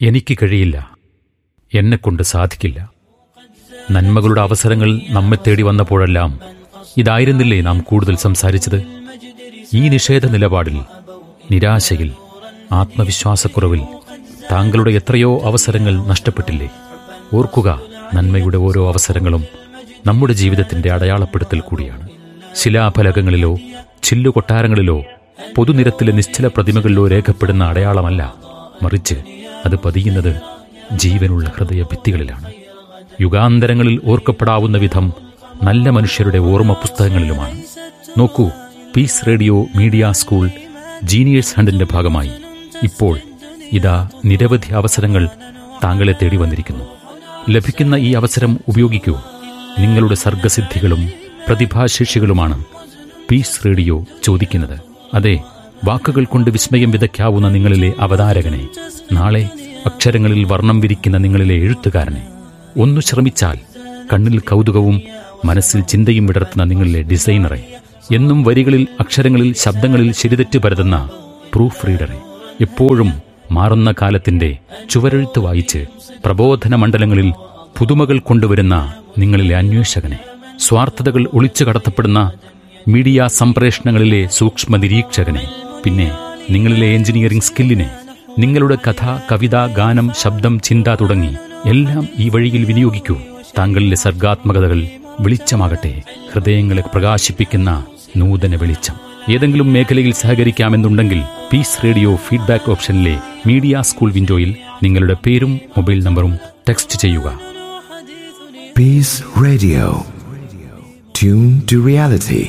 എനിക്ക് കഴിയില്ല എന്നെക്കൊണ്ട് സാധിക്കില്ല നന്മകളുടെ അവസരങ്ങൾ നമ്മെ തേടി വന്നപ്പോഴെല്ലാം ഇതായിരുന്നില്ലേ നാം കൂടുതൽ സംസാരിച്ചത് ഈ നിഷേധ നിലപാടിൽ നിരാശയിൽ ആത്മവിശ്വാസക്കുറവിൽ താങ്കളുടെ എത്രയോ അവസരങ്ങൾ നഷ്ടപ്പെട്ടില്ലേ ഓർക്കുക നന്മയുടെ ഓരോ അവസരങ്ങളും നമ്മുടെ ജീവിതത്തിന്റെ അടയാളപ്പെടുത്തൽ കൂടിയാണ് ശിലാഫലകങ്ങളിലോ ചില്ലുകൊട്ടാരങ്ങളിലോ പൊതുനിരത്തിലെ നിശ്ചല പ്രതിമകളിലോ രേഖപ്പെടുന്ന അടയാളമല്ല മറിച്ച് അത് പതിയുന്നത് ജീവനുള്ള ഹൃദയ ഭിത്തികളിലാണ് യുഗാന്തരങ്ങളിൽ ഓർക്കപ്പെടാവുന്ന വിധം നല്ല മനുഷ്യരുടെ ഓർമ്മ പുസ്തകങ്ങളിലുമാണ് നോക്കൂ പീസ് റേഡിയോ മീഡിയ സ്കൂൾ ജീനിയേഴ്സ് ഹണ്ടിന്റെ ഭാഗമായി ഇപ്പോൾ ഇതാ നിരവധി അവസരങ്ങൾ താങ്കളെ തേടി വന്നിരിക്കുന്നു ലഭിക്കുന്ന ഈ അവസരം ഉപയോഗിക്കൂ നിങ്ങളുടെ സർഗസിദ്ധികളും പ്രതിഭാശേഷികളുമാണ് പീസ് റേഡിയോ ചോദിക്കുന്നത് അതെ വാക്കുകൾ കൊണ്ട് വിസ്മയം വിതയ്ക്കാവുന്ന നിങ്ങളിലെ അവതാരകനെ നാളെ അക്ഷരങ്ങളിൽ വർണ്ണം വിരിക്കുന്ന നിങ്ങളിലെ എഴുത്തുകാരനെ ഒന്നു ശ്രമിച്ചാൽ കണ്ണിൽ കൗതുകവും മനസ്സിൽ ചിന്തയും വിടർത്തുന്ന നിങ്ങളിലെ ഡിസൈനറെ എന്നും വരികളിൽ അക്ഷരങ്ങളിൽ ശബ്ദങ്ങളിൽ ശരിതെറ്റ് പരതുന്ന പ്രൂഫ് റീഡറെ എപ്പോഴും മാറുന്ന കാലത്തിന്റെ ചുവരെഴുത്ത് വായിച്ച് പ്രബോധന മണ്ഡലങ്ങളിൽ പുതുമകൾ കൊണ്ടുവരുന്ന നിങ്ങളിലെ അന്വേഷകനെ സ്വാർത്ഥതകൾ ഒളിച്ചു കടത്തപ്പെടുന്ന മീഡിയ സംപ്രേഷണങ്ങളിലെ സൂക്ഷ്മ നിരീക്ഷകനെ പിന്നെ നിങ്ങളിലെ എഞ്ചിനീയറിംഗ് സ്കില്ലിനെ നിങ്ങളുടെ കഥ കവിത ഗാനം ശബ്ദം ചിന്ത തുടങ്ങി എല്ലാം ഈ വഴിയിൽ വിനിയോഗിക്കൂ താങ്കളിലെ സർഗാത്മകതകൾ വെളിച്ചമാകട്ടെ ഹൃദയങ്ങളെ പ്രകാശിപ്പിക്കുന്ന നൂതന വെളിച്ചം ഏതെങ്കിലും മേഖലയിൽ സഹകരിക്കാമെന്നുണ്ടെങ്കിൽ പീസ് റേഡിയോ ഫീഡ്ബാക്ക് ഓപ്ഷനിലെ മീഡിയ സ്കൂൾ വിൻഡോയിൽ നിങ്ങളുടെ പേരും മൊബൈൽ നമ്പറും ടെക്സ്റ്റ് ചെയ്യുക Peace Radio. Tune to reality.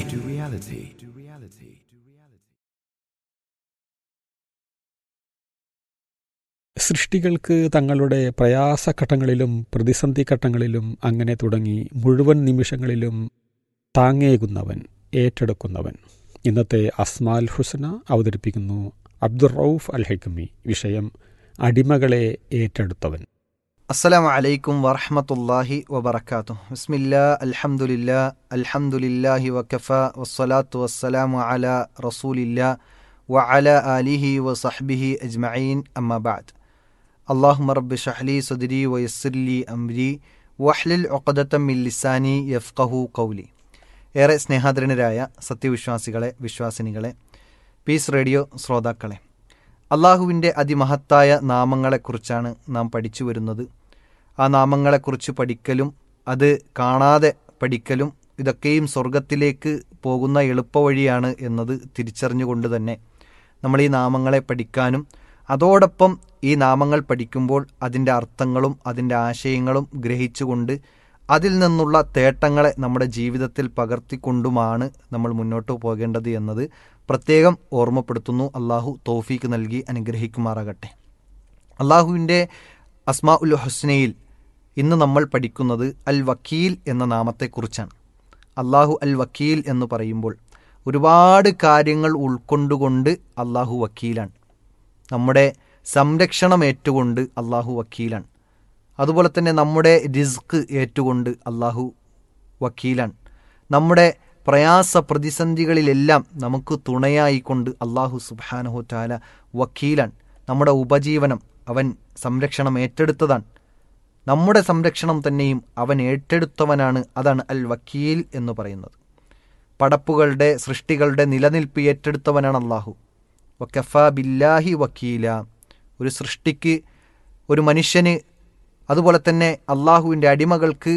സൃഷ്ടികൾക്ക് തങ്ങളുടെ പ്രയാസഘട്ടങ്ങളിലും പ്രതിസന്ധി ഘട്ടങ്ങളിലും അങ്ങനെ തുടങ്ങി മുഴുവൻ നിമിഷങ്ങളിലും താങ്ങേകുന്നവൻ ഏറ്റെടുക്കുന്നവൻ ഇന്നത്തെ അസ്മാൽ ഹുസ്ന അവതരിപ്പിക്കുന്നു അബ്ദുർ റൌഫ് അൽ ഹെക്കമി വിഷയം അടിമകളെ ഏറ്റെടുത്തവൻ അസ്സലാമു അലൈക്കും വറഹ്മത്തുള്ളാഹി വബറകാതുഹു ബിസ്മില്ലാ അൽഹംദുലില്ലാ അൽഹംദുലില്ലാഹി വകഫ വസ്സലാത്തു വസ്സലാമു അലാ റസൂലില്ലാ വഅല ആലിഹി വസഹ്ബിഹി അജ്മഈൻ അമ്മാ ബഅദ് അല്ലാഹുമ്മ റബ്ബി ഷഹ്ലി സദ്രി വയസ്സിർ ലി അംരി വഹ്ലിൽ ഉഖദത്തം മിൻ ലിസാനി യഫ്ഖഹു ഖൗലി ഏറെ സ്നേഹാദരനരായ സത്യവിശ്വാസികളെ വിശ്വാസിനികളെ പീസ് റേഡിയോ ശ്രോതാക്കളെ അള്ളാഹുവിൻ്റെ അതിമഹത്തായ നാമങ്ങളെക്കുറിച്ചാണ് നാം പഠിച്ചു വരുന്നത് ആ നാമങ്ങളെക്കുറിച്ച് പഠിക്കലും അത് കാണാതെ പഠിക്കലും ഇതൊക്കെയും സ്വർഗത്തിലേക്ക് പോകുന്ന എളുപ്പവഴിയാണ് എന്നത് തിരിച്ചറിഞ്ഞുകൊണ്ട് തന്നെ നമ്മൾ ഈ നാമങ്ങളെ പഠിക്കാനും അതോടൊപ്പം ഈ നാമങ്ങൾ പഠിക്കുമ്പോൾ അതിൻ്റെ അർത്ഥങ്ങളും അതിൻ്റെ ആശയങ്ങളും ഗ്രഹിച്ചുകൊണ്ട് അതിൽ നിന്നുള്ള തേട്ടങ്ങളെ നമ്മുടെ ജീവിതത്തിൽ പകർത്തിക്കൊണ്ടുമാണ് നമ്മൾ മുന്നോട്ട് പോകേണ്ടത് എന്നത് പ്രത്യേകം ഓർമ്മപ്പെടുത്തുന്നു അള്ളാഹു തൗഫീക്ക് നൽകി അനുഗ്രഹിക്കുമാറാകട്ടെ അള്ളാഹുവിൻ്റെ അസ്മാ ഉൽ ഹുസ്നയിൽ ഇന്ന് നമ്മൾ പഠിക്കുന്നത് അൽ വക്കീൽ എന്ന നാമത്തെക്കുറിച്ചാണ് അള്ളാഹു അൽ വക്കീൽ എന്ന് പറയുമ്പോൾ ഒരുപാട് കാര്യങ്ങൾ ഉൾക്കൊണ്ടുകൊണ്ട് അള്ളാഹു വക്കീലാണ് നമ്മുടെ സംരക്ഷണം ഏറ്റുകൊണ്ട് അള്ളാഹു വക്കീലാണ് അതുപോലെ തന്നെ നമ്മുടെ റിസ്ക് ഏറ്റുകൊണ്ട് അള്ളാഹു വക്കീലാണ് നമ്മുടെ പ്രയാസ പ്രതിസന്ധികളിലെല്ലാം നമുക്ക് തുണയായിക്കൊണ്ട് അള്ളാഹു സുബാനഹു താല വക്കീലാണ് നമ്മുടെ ഉപജീവനം അവൻ സംരക്ഷണം ഏറ്റെടുത്തതാണ് നമ്മുടെ സംരക്ഷണം തന്നെയും അവൻ ഏറ്റെടുത്തവനാണ് അതാണ് അൽ വക്കീൽ എന്ന് പറയുന്നത് പടപ്പുകളുടെ സൃഷ്ടികളുടെ നിലനിൽപ്പ് ഏറ്റെടുത്തവനാണ് അള്ളാഹു വക്കഫ ബില്ലാഹി വക്കീല ഒരു സൃഷ്ടിക്ക് ഒരു മനുഷ്യന് അതുപോലെ തന്നെ അള്ളാഹുവിൻ്റെ അടിമകൾക്ക്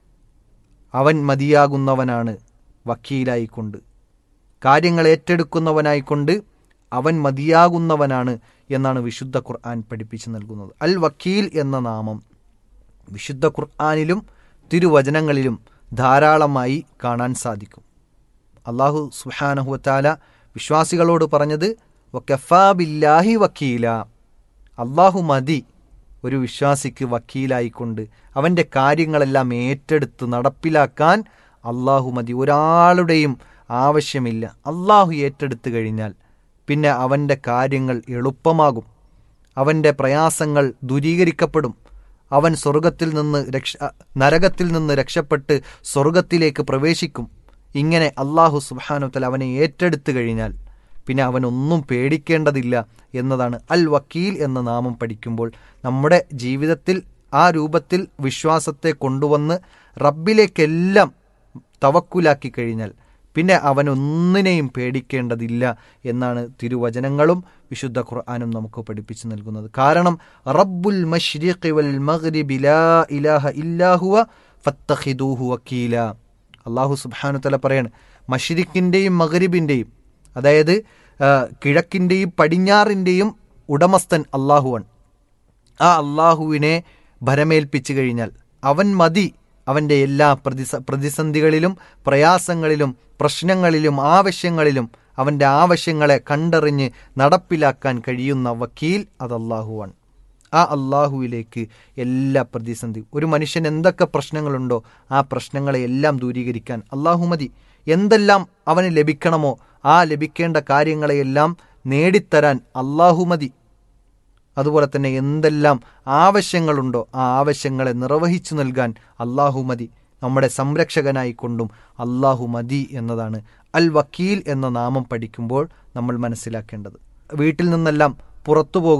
അവൻ മതിയാകുന്നവനാണ് വക്കീലായിക്കൊണ്ട് കാര്യങ്ങൾ ഏറ്റെടുക്കുന്നവനായിക്കൊണ്ട് അവൻ മതിയാകുന്നവനാണ് എന്നാണ് വിശുദ്ധ ഖുർആൻ പഠിപ്പിച്ചു നൽകുന്നത് അൽ വക്കീൽ എന്ന നാമം വിശുദ്ധ ഖുർആാനിലും തിരുവചനങ്ങളിലും ധാരാളമായി കാണാൻ സാധിക്കും അള്ളാഹു സുഹാനഹുവത്താല വിശ്വാസികളോട് പറഞ്ഞത് വക്കഫാ ബില്ലാഹി വക്കീല അള്ളാഹു മതി ഒരു വിശ്വാസിക്ക് വക്കീലായിക്കൊണ്ട് അവൻ്റെ കാര്യങ്ങളെല്ലാം ഏറ്റെടുത്ത് നടപ്പിലാക്കാൻ അള്ളാഹു മതി ഒരാളുടെയും ആവശ്യമില്ല അള്ളാഹു ഏറ്റെടുത്തു കഴിഞ്ഞാൽ പിന്നെ അവൻ്റെ കാര്യങ്ങൾ എളുപ്പമാകും അവൻ്റെ പ്രയാസങ്ങൾ ദൂരീകരിക്കപ്പെടും അവൻ സ്വർഗത്തിൽ നിന്ന് രക്ഷ നരകത്തിൽ നിന്ന് രക്ഷപ്പെട്ട് സ്വർഗത്തിലേക്ക് പ്രവേശിക്കും ഇങ്ങനെ അള്ളാഹു സുബാനുത്തൽ അവനെ ഏറ്റെടുത്തു കഴിഞ്ഞാൽ പിന്നെ അവനൊന്നും പേടിക്കേണ്ടതില്ല എന്നതാണ് അൽ വക്കീൽ എന്ന നാമം പഠിക്കുമ്പോൾ നമ്മുടെ ജീവിതത്തിൽ ആ രൂപത്തിൽ വിശ്വാസത്തെ കൊണ്ടുവന്ന് റബ്ബിലേക്കെല്ലാം തവക്കുലാക്കി കഴിഞ്ഞാൽ പിന്നെ അവനൊന്നിനെയും പേടിക്കേണ്ടതില്ല എന്നാണ് തിരുവചനങ്ങളും വിശുദ്ധ ഖുർആാനും നമുക്ക് പഠിപ്പിച്ചു നൽകുന്നത് കാരണം റബ്ബുൽ മഷ്രിഖി വൽ മഗ്രിബി ലാ ഇലാഹ ഇല്ലാഹുവ ഫത്തഖിദൂഹു വക്കീല അള്ളാഹു സുബ്ഹാനു തല പറയാണ് മഷ്രിഖിൻ്റെയും മഗ്രിബിൻ്റെയും അതായത് ആ, കിഴക്കിൻ്റെയും പടിഞ്ഞാറിൻ്റെയും ഉടമസ്ഥൻ അള്ളാഹുവാണ് ആ അള്ളാഹുവിനെ ഭരമേൽപ്പിച്ചു കഴിഞ്ഞാൽ അവൻ മതി അവൻ്റെ എല്ലാ പ്രതിസ പ്രതിസന്ധികളിലും പ്രയാസങ്ങളിലും പ്രശ്നങ്ങളിലും ആവശ്യങ്ങളിലും അവൻ്റെ ആവശ്യങ്ങളെ കണ്ടറിഞ്ഞ് നടപ്പിലാക്കാൻ കഴിയുന്ന വക്കീൽ അത് അള്ളാഹുവാണ് ആ അള്ളാഹുവിലേക്ക് എല്ലാ പ്രതിസന്ധി ഒരു മനുഷ്യൻ എന്തൊക്കെ പ്രശ്നങ്ങളുണ്ടോ ആ പ്രശ്നങ്ങളെ എല്ലാം ദൂരീകരിക്കാൻ അള്ളാഹു മതി എന്തെല്ലാം അവന് ലഭിക്കണമോ ആ ലഭിക്കേണ്ട കാര്യങ്ങളെയെല്ലാം നേടിത്തരാൻ അള്ളാഹു മതി അതുപോലെ തന്നെ എന്തെല്ലാം ആവശ്യങ്ങളുണ്ടോ ആ ആവശ്യങ്ങളെ നിർവഹിച്ചു നൽകാൻ അള്ളാഹു മതി നമ്മുടെ സംരക്ഷകനായി കൊണ്ടും അള്ളാഹു മതി എന്നതാണ് അൽ വക്കീൽ എന്ന നാമം പഠിക്കുമ്പോൾ നമ്മൾ മനസ്സിലാക്കേണ്ടത് വീട്ടിൽ നിന്നെല്ലാം പുറത്തു പോകും